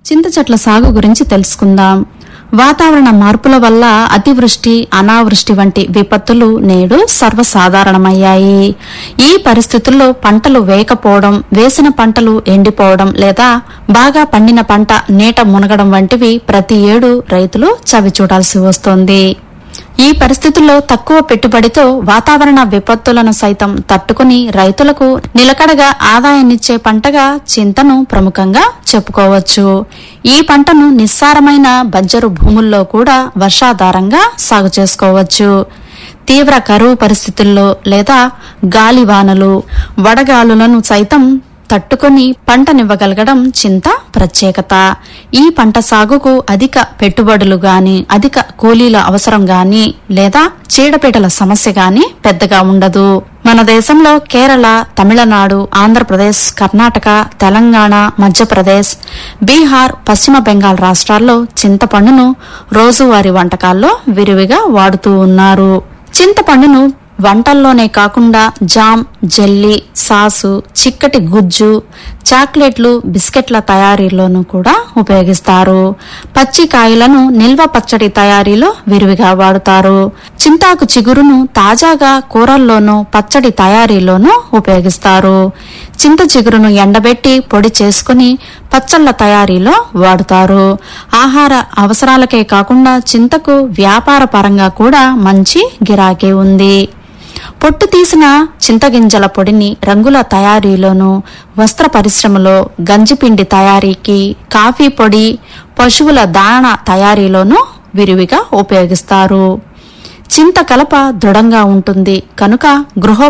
చింత చెట్ల సాగు గురించి తెలుసుకుందాం వాతావరణ మార్పుల వల్ల అతివృష్టి అనావృష్టి వంటి విపత్తులు నేడు సర్వసాధారణమయ్యాయి ఈ పరిస్థితుల్లో పంటలు వేయకపోవడం వేసిన పంటలు ఎండిపోవడం లేదా బాగా పండిన పంట నీట మునగడం వంటివి ప్రతి ఏడు రైతులు చవి చూడాల్సి వస్తోంది ఈ పరిస్థితుల్లో తక్కువ పెట్టుబడితో వాతావరణ విపత్తులను సైతం తట్టుకుని రైతులకు నిలకడగా ఆదాయాన్నిచ్చే పంటగా చింతను ప్రముఖంగా చెప్పుకోవచ్చు ఈ పంటను నిస్సారమైన బంజరు భూముల్లో కూడా వర్షాధారంగా సాగు చేసుకోవచ్చు తీవ్ర కరువు పరిస్థితుల్లో లేదా గాలివానలు వడగాలులను సైతం తట్టుకొని పంటనివ్వగలగడం చింత ప్రత్యేకత ఈ పంట సాగుకు అధిక పెట్టుబడులు గాని అధిక కూలీల అవసరం గాని లేదా చీడపీటల సమస్య గాని పెద్దగా ఉండదు మన దేశంలో కేరళ తమిళనాడు ఆంధ్రప్రదేశ్ కర్ణాటక తెలంగాణ మధ్యప్రదేశ్ బీహార్ పశ్చిమ బెంగాల్ రాష్ట్రాల్లో చింతపండును రోజువారీ వంటకాల్లో విరివిగా వాడుతూ ఉన్నారు చింతపండును వంటల్లోనే కాకుండా జామ్ జెల్లీ సాసు చిక్కటి గుజ్జు చాక్లెట్లు బిస్కెట్ల తయారీలోనూ కూడా ఉపయోగిస్తారు పచ్చి కాయలను నిల్వ పచ్చడి తయారీలో విరివిగా వాడుతారు చింతాకు చిగురును తాజాగా కూరల్లోనూ పచ్చడి తయారీలోనూ ఉపయోగిస్తారు చింత చిగురును ఎండబెట్టి పొడి చేసుకుని పచ్చళ్ల తయారీలో వాడుతారు ఆహార అవసరాలకే కాకుండా చింతకు వ్యాపార పరంగా కూడా మంచి గిరాకీ ఉంది పొట్టు తీసిన చింతగింజల పొడిని రంగుల తయారీలోను వస్త్ర పరిశ్రమలో గంజిపిండి తయారీకి కాఫీ పొడి పశువుల దాణ తయారీలోనూ విరివిగా ఉపయోగిస్తారు చింత కలప దృఢంగా ఉంటుంది కనుక గృహ